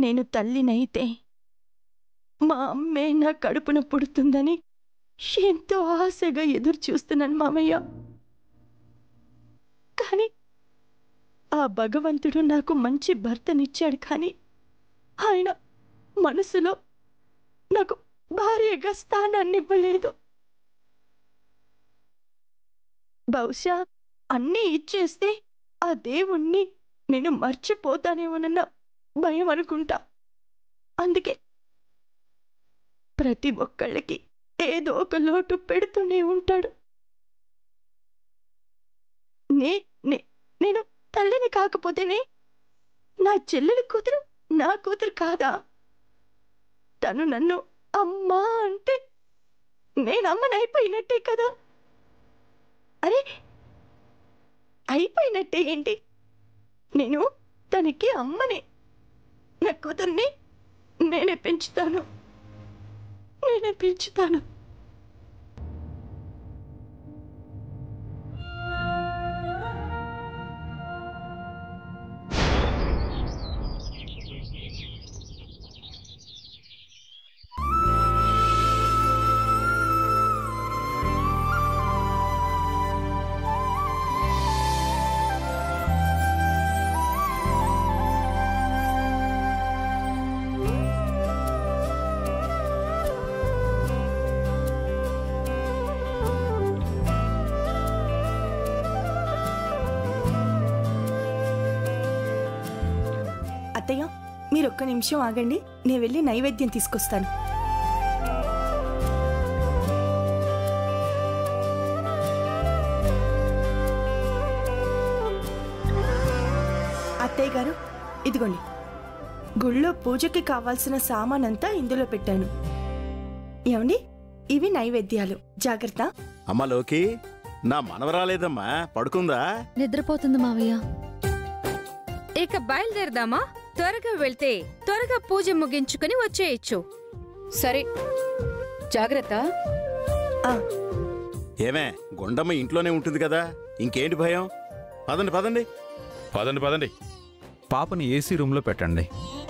నేను తల్లినైతే మా అమ్మే నా కడుపున పుడుతుందని ఎంతో ఆశగా ఎదురు చూస్తున్నాను మామయ్య కానీ ఆ భగవంతుడు నాకు మంచి భర్తనిచ్చాడు కానీ ఆయన మనసులో నాకు భార్యగా స్థానాన్ని ఇవ్వలేదు బహుశా అన్నీ ఇచ్చేస్తే ఆ దేవుణ్ణి నేను మర్చిపోతానేమోనన్న భయం అనుకుంటా అందుకే ప్రతి ఒక్కళ్ళకి ఏదో ఒక లోటు పెడుతూనే ఉంటాడు నే నే- నేను తల్లిని కాకపోతేనే నా చెల్లెలి కూతురు నా కూతురు కాదా తను నన్ను అమ్మా అంటే నేను అమ్మని అయిపోయినట్టే కదా అరే అయిపోయినట్టే ఏంటి నేను తనకి అమ్మని నా కూతుర్ని నేనే పెంచుతాను నేనే పెంచుతాను అత్తయ్య మీరు ఒక్క నిమిషం ఆగండి నేను వెళ్ళి నైవేద్యం తీసుకొస్తాను అత్తయ్య గారు ఇదిగోండి గుళ్ళో పూజకి కావాల్సిన సామానంతా ఇందులో పెట్టాను ఏమండి ఇవి నైవేద్యాలు జాగ్రత్త అమ్మ లోకి నా మనవరాలేదమ్మా పడుకుందా నిద్రపోతుంది మావయ్య ఇక బయలుదేరదామా త్వరగా వెళ్తే త్వరగా పూజ ముగించుకుని వచ్చేయచ్చు సరే జాగ్రత్త ఆ, ఏమే గుండమ్మ ఇంట్లోనే ఉంటుంది కదా ఇంకేంటి భయం పదండి పదండి పదండి పదండి పాపని ఏసీ రూమ్లో పెట్టండి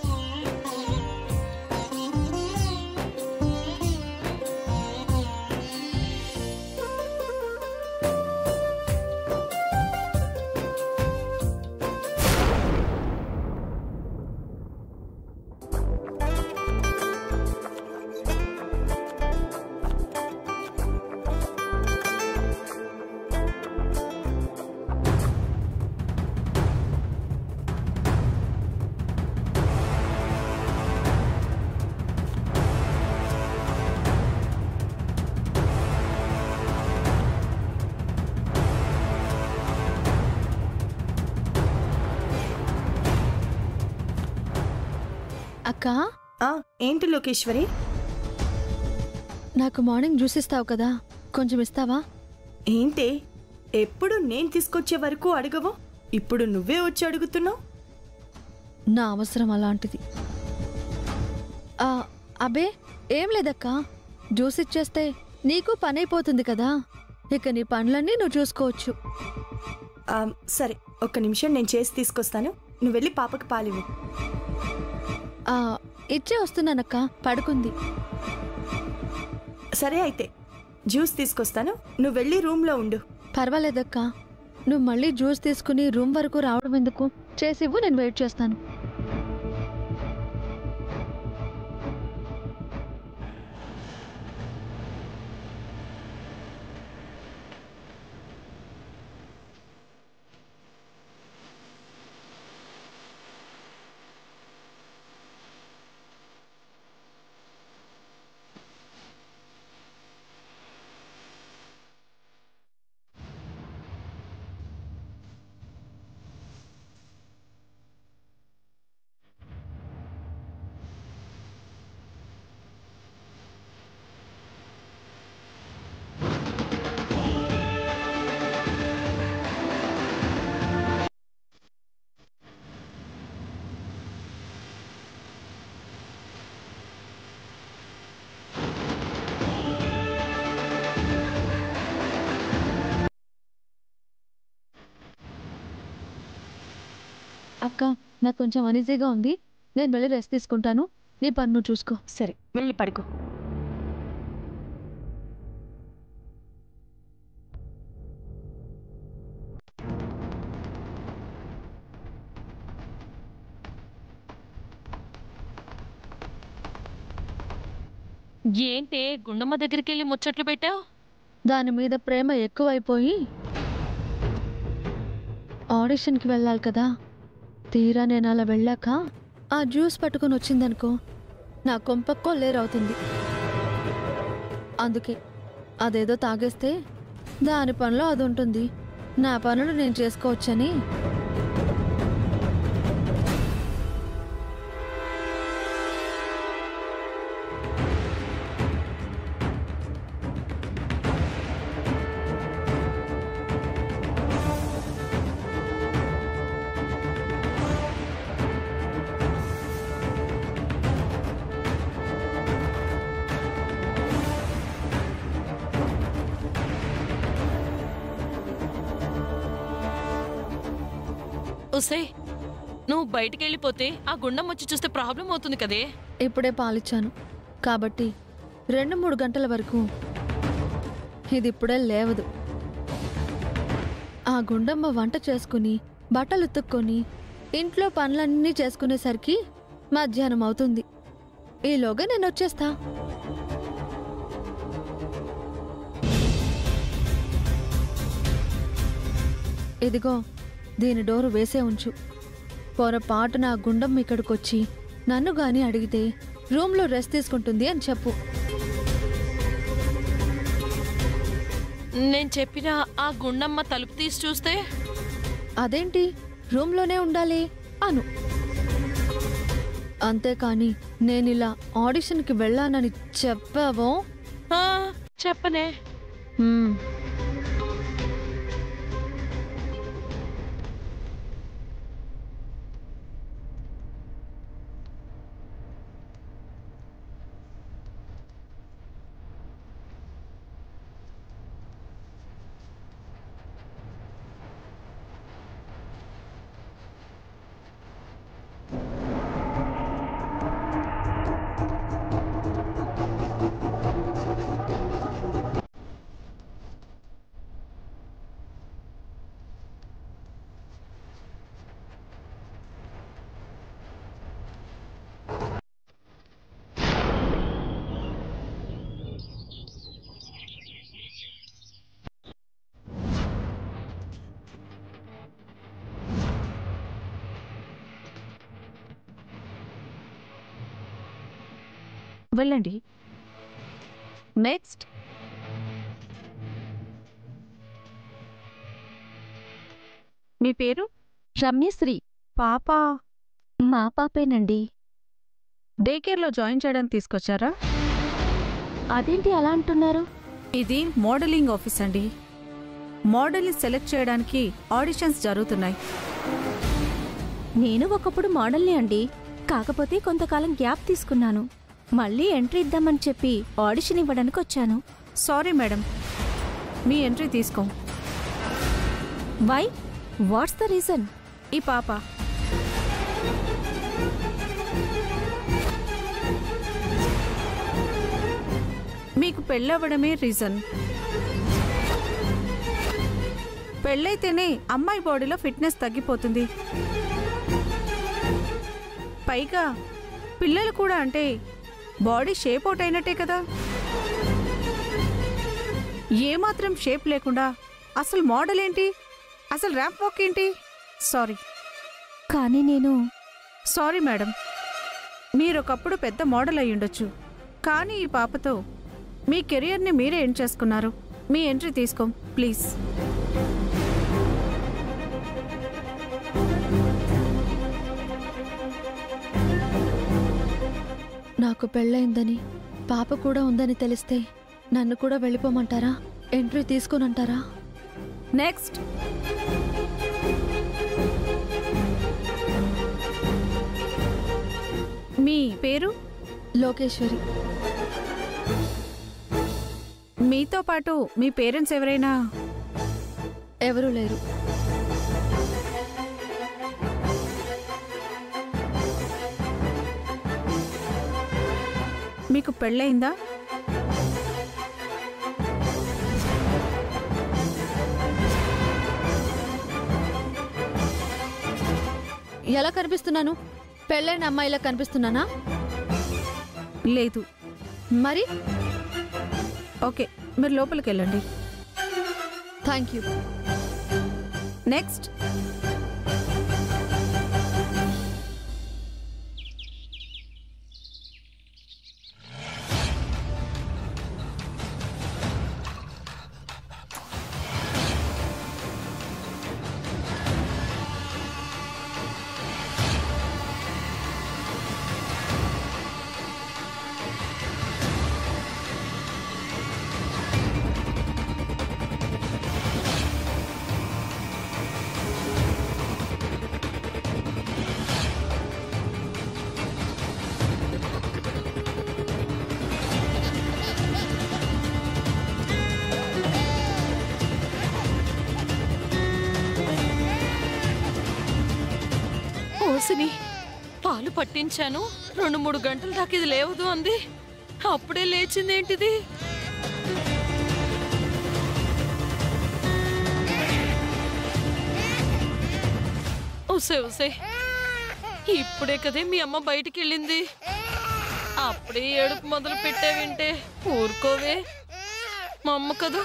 అక్క ఆ, ఏంటి లోకేశ్వరి నాకు మార్నింగ్ జ్యూస్ ఇస్తావు కదా కొంచెం ఇస్తావా ఏంటి ఎప్పుడు నేను తీసుకొచ్చే వరకు అడగవు ఇప్పుడు నువ్వే వచ్చి అడుగుతున్నావు నా అవసరం అలాంటిది ఆ, అబే ఏం లేదక్క జ్యూస్ ఇచ్చేస్తే నీకు పని అయిపోతుంది కదా ఇక నీ పనులన్నీ నువ్వు చూసుకోవచ్చు ఆ, సరే ఒక్క నిమిషం నేను చేసి తీసుకొస్తాను నువ్వు వెళ్ళి పాపకి పాలివ్వు ఆ, ఇచ్చే వస్తున్నానక్క పడుకుంది సరే అయితే జ్యూస్ తీసుకొస్తాను నువ్వు వెళ్ళి రూమ్లో ఉండు పర్వాలేదక్క నువ్వు మళ్ళీ జ్యూస్ తీసుకుని రూమ్ వరకు రావడం ఎందుకు చేసివ్వు నేను వెయిట్ చేస్తాను అక్క నాకు కొంచెం అనీజీగా ఉంది నేను వెళ్ళి రెస్ట్ తీసుకుంటాను నీ పని నువ్వు చూసుకో సరే వెళ్ళి పడుకో ఏంటే గుండమ్మ దగ్గరికి వెళ్ళి ముచ్చట్లు పెట్టావు దాని మీద ప్రేమ ఎక్కువైపోయి ఆడిషన్కి వెళ్ళాలి కదా తీరా నేను అలా వెళ్ళాక ఆ జ్యూస్ పట్టుకొని వచ్చిందనుకో నా కొంపక్కో లేరవుతుంది అందుకే అదేదో తాగేస్తే దాని పనిలో అది ఉంటుంది నా పనులు నేను చేసుకోవచ్చని ఉసే నువ్వు బయటికి వెళ్ళిపోతే ఆ గుండం వచ్చి చూస్తే ప్రాబ్లం అవుతుంది కదే ఇప్పుడే పాలిచ్చాను కాబట్టి రెండు మూడు గంటల వరకు ఇది ఇప్పుడే లేవదు ఆ గుండమ్మ వంట చేసుకుని బట్టలు ఉతుక్కొని ఇంట్లో పనులన్నీ చేసుకునేసరికి మధ్యాహ్నం అవుతుంది ఈలోగా నేను వచ్చేస్తా ఇదిగో దీని డోరు వేసే ఉంచు పొరపాటు నా గుండం ఇక్కడికొచ్చి నన్ను గాని అడిగితే రూమ్లో రెస్ట్ తీసుకుంటుంది అని చెప్పు నేను చెప్పిన ఆ గుండమ్మ తలుపు తీసి చూస్తే అదేంటి రూమ్లోనే ఉండాలి అను అంతేకాని నేనిలా ఆడిషన్కి వెళ్ళానని చెప్పావో ఆ, చెప్పనే హ్మ్, వెళ్ళండి నెక్స్ట్ మీ పేరు రమ్యశ్రీ పాప మా పాపేనండి డే కేర్లో జాయిన్ చేయడానికి తీసుకొచ్చారా అదేంటి అలా అంటున్నారు ఇది మోడలింగ్ ఆఫీస్ అండి మోడల్ని సెలెక్ట్ చేయడానికి ఆడిషన్స్ జరుగుతున్నాయి నేను ఒకప్పుడు మోడల్ని అండి కాకపోతే కొంతకాలం గ్యాప్ తీసుకున్నాను మళ్ళీ ఎంట్రీ ఇద్దామని చెప్పి ఆడిషన్ ఇవ్వడానికి వచ్చాను సారీ మేడం మీ ఎంట్రీ తీసుకో వై వాట్స్ ద రీజన్ ఈ పాప మీకు పెళ్ళవ్వడమే రీజన్ పెళ్ళైతేనే అమ్మాయి బాడీలో ఫిట్నెస్ తగ్గిపోతుంది పైగా పిల్లలు కూడా అంటే బాడీ షేప్ అవుట్ అయినట్టే కదా ఏమాత్రం షేప్ లేకుండా అసలు మోడల్ ఏంటి అసలు ర్యాంప్ వాక్ ఏంటి సారీ కానీ నేను సారీ మేడం మీరు ఒకప్పుడు పెద్ద మోడల్ అయి ఉండొచ్చు కానీ ఈ పాపతో మీ కెరియర్ని మీరే ఎండ్ చేసుకున్నారు మీ ఎంట్రీ తీసుకో ప్లీజ్ నాకు పెళ్ళయిందని పాప కూడా ఉందని తెలిస్తే నన్ను కూడా వెళ్ళిపోమంటారా ఎంట్రీ తీసుకోనంటారా నెక్స్ట్ మీ పేరు లోకేశ్వరి మీతో పాటు మీ పేరెంట్స్ ఎవరైనా ఎవరూ లేరు మీకు పెళ్ళయిందా ఎలా కనిపిస్తున్నాను పెళ్ళైన అమ్మాయిలా కనిపిస్తున్నానా లేదు మరి ఓకే మీరు లోపలికి వెళ్ళండి థ్యాంక్ యూ నెక్స్ట్ ఓసిని పాలు పట్టించాను రెండు మూడు గంటల దాకా ఇది లేవదు అంది అప్పుడే లేచింది ఏంటిది ఉసే ఉసే ఇప్పుడే కదే మీ అమ్మ బయటికి వెళ్ళింది అప్పుడే ఏడుపు మొదలు పెట్టే వింటే ఊరుకోవే మా అమ్మ కదా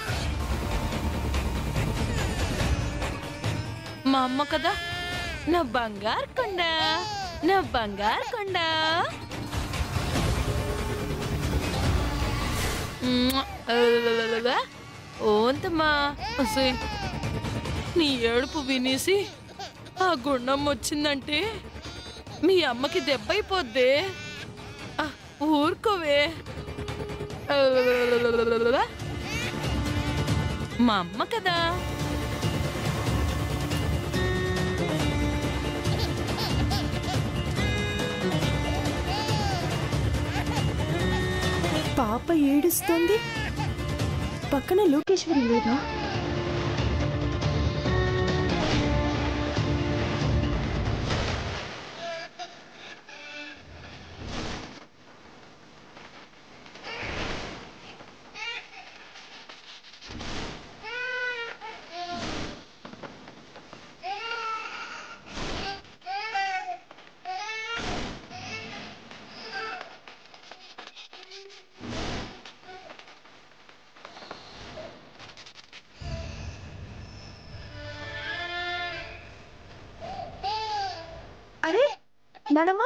మా అమ్మ కదా నా బంగారు కొండ నా బంగారు కొండ మ్మ్. అలలలలల. ఓంతమ్మా అసే నీ ఏడుపు వినేసి ఆ గుండం వచ్చిందంటే మీ అమ్మకి దెబ్బ అయిపోద్దే ఆ, ఊరుకోవే అలలలలలల. మా అమ్మ కదా పాప ఏడుస్తోంది పక్కన లోకేశ్వరి లేదా అరే నానమ్మా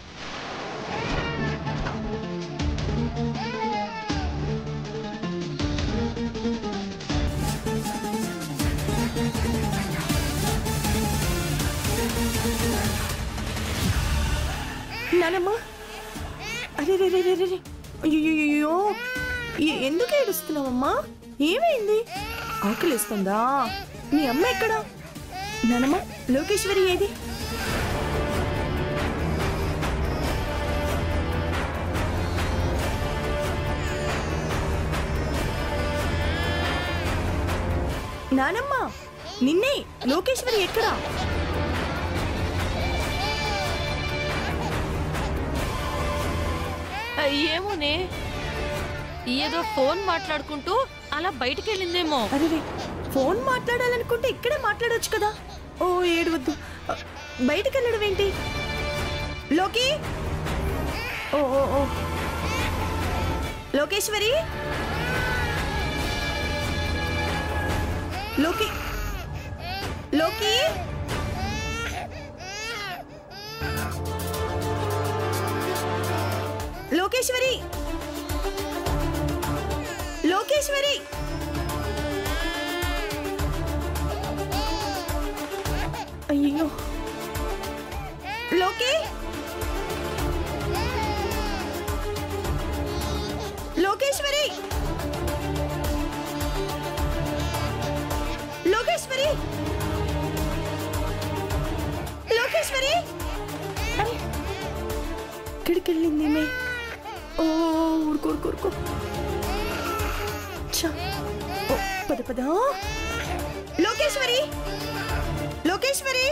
నానమ్మా అరే రే రే రే రే రే. అయ్యయ్యయ్యో ఎ- ఎందుకు ఏడుస్తున్నావమ్మా ఏమైంది ఆకలిస్తుందా మీ అమ్మ ఎక్కడా నానమ్మ లోకేశ్వరి ఏది నానమ్మ నిన్నే లోకేశ్వరి ఎక్కడా ఆ, ఏమోనే ఏదో ఫోన్ మాట్లాడుకుంటూ అలా బయటికి వెళ్ళిందేమో అరే రే ఫోన్ మాట్లాడాలనుకుంటే ఇక్కడే మాట్లాడొచ్చు కదా ఓ ఏడవద్దు అ, బయటికి వెళ్ళడం ఏంటి లోకి ఓ ఓ ఓ లోకేశ్వరి లోకి లోకి లోకేశ్వరి లోకేశ్వరి అయ్యో లోకి లోకేశ్వరి లోకేశ్వరి లోకేశ్వరి అరే, ఎక్కడికి వెళ్ళింది ఈమె? ఓ ఊరుకో ఊరుకో ఊరుకో ఛ, ఓ, పద పద లోకేశ్వరి లోకేశ్వరి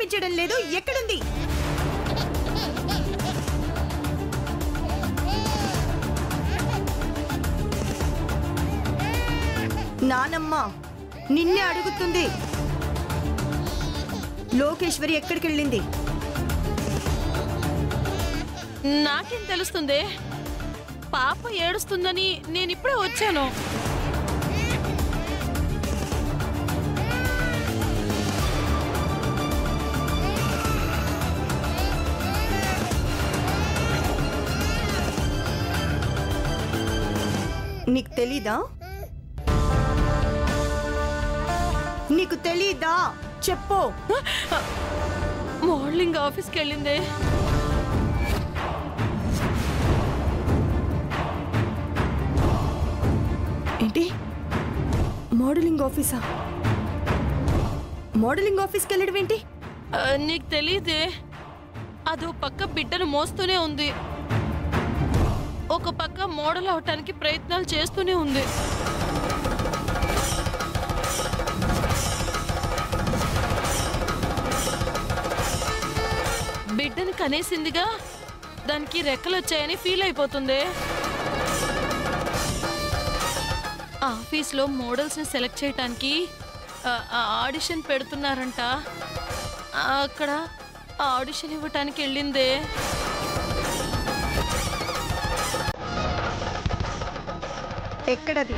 కనిపించడం లేదు ఎక్కడుంది నానమ్మ నిన్నే అడుగుతుంది లోకేశ్వరి ఎక్కడికి వెళ్ళింది నాకేం తెలుస్తుంది పాప ఏడుస్తుందని నేను ఇప్పుడే వచ్చాను నీకు తెలీదా నీకు తెలీదా చెప్పు మోడలింగ్ ఆఫీస్కి వెళ్ళిందే ఏంటి మోడలింగ్ ఆఫీసా మోడలింగ్ ఆఫీస్కి వెళ్ళడం ఏంటి ఆ, నీకు తెలియదే అదో పక్క బిడ్డను మోస్తూనే ఉంది ఒక పక్క మోడల్ అవటానికి ప్రయత్నాలు చేస్తూనే ఉంది బిడ్డని కనేసిందిగా దానికి రెక్కలు వచ్చాయని ఫీల్ అయిపోతుంది ఆఫీస్లో మోడల్స్ని సెలెక్ట్ చేయడానికి ఆ, ఆ ఆడిషన్ పెడుతున్నారంట అక్కడ ఆడిషన్ ఇవ్వటానికి వెళ్ళిందే ఎక్కడది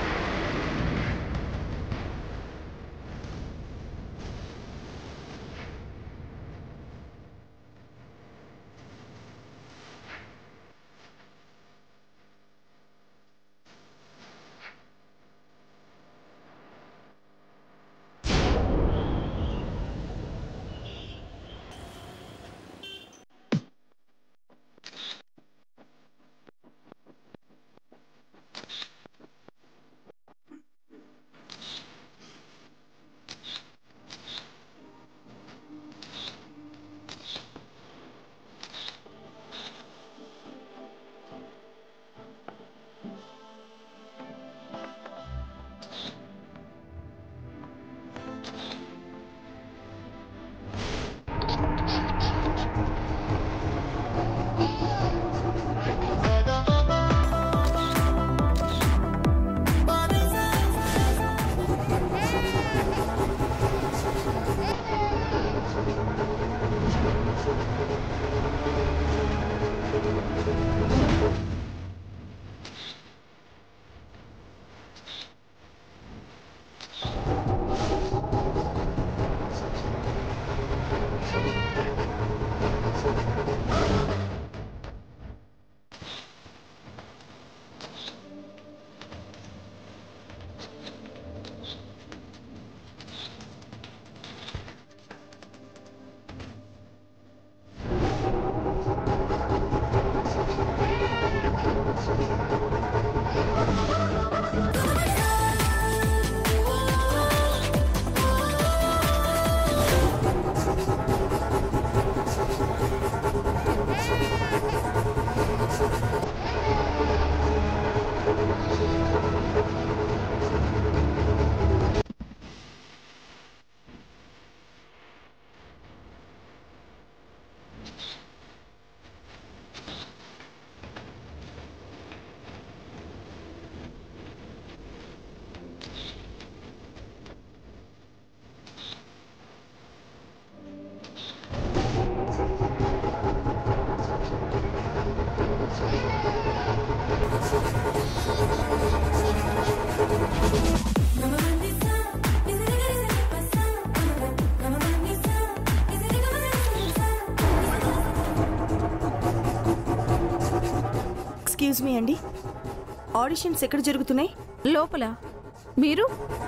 ఎక్స్క్యూజ్ మీ అండి ఆడిషన్స్ ఎక్కడ జరుగుతున్నాయి లోపల మీరు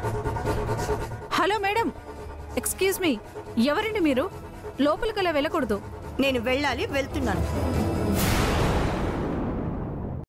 హలో మేడం ఎక్స్క్యూజ్ మీ ఎవరండి మీరు లోపలికి అలా వెళ్ళకూడదు నేను వెళ్ళాలి వెళ్తున్నాను